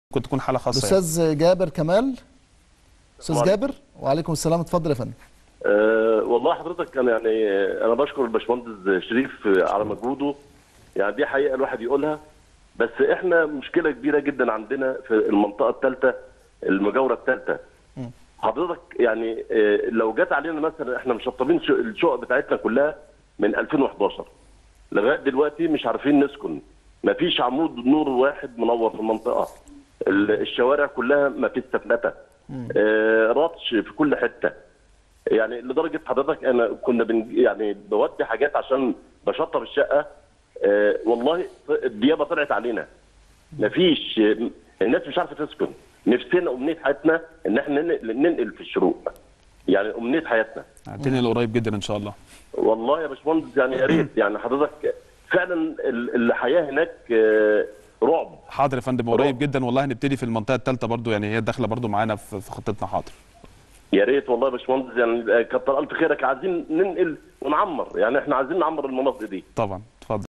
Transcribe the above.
ممكن تكون حاله خاصه يعني. الاستاذ جابر كمال استاذ وعليكم. جابر وعليكم السلام اتفضل يا فندم أه والله حضرتك انا يعني انا بشكر الباشمهندس شريف على مجهوده يعني دي حقيقه الواحد يقولها بس احنا مشكله كبيره جدا عندنا في المنطقه الثالثه المجاوره الثالثه حضرتك يعني آه، لو جت علينا مثلا احنا مشطبين شو- الشقق بتاعتنا كلها من 2011 لغايه دلوقتي مش عارفين نسكن مفيش عمود نور واحد منور في المنطقه ال- الشوارع كلها ما فيش سفلته آه، رطش في كل حته يعني لدرجه حضرتك انا كنا بن يعني بودي حاجات عشان بشطب الشقه آه والله الديابه طلعت علينا مفيش آه، الناس مش عارفه تسكن نفسنا امنيه حياتنا ان احنا ننقل, ننقل في الشروق يعني امنيه حياتنا هتنقل قريب جدا ان شاء الله والله يا باشمهندس يعني يا ريت يعني حضرتك فعلا ال- الحياه هناك آه، رعب حاضر يا فندم قريب جدا والله هنبتدي في المنطقه الثالثه برضو يعني هي داخله برضو معانا في في خطتنا حاضر يا ريت والله يا باشمهندس يعني كتر الف خيرك عايزين ننقل ونعمر يعني احنا عايزين نعمر المناطق دي طبعا اتفضل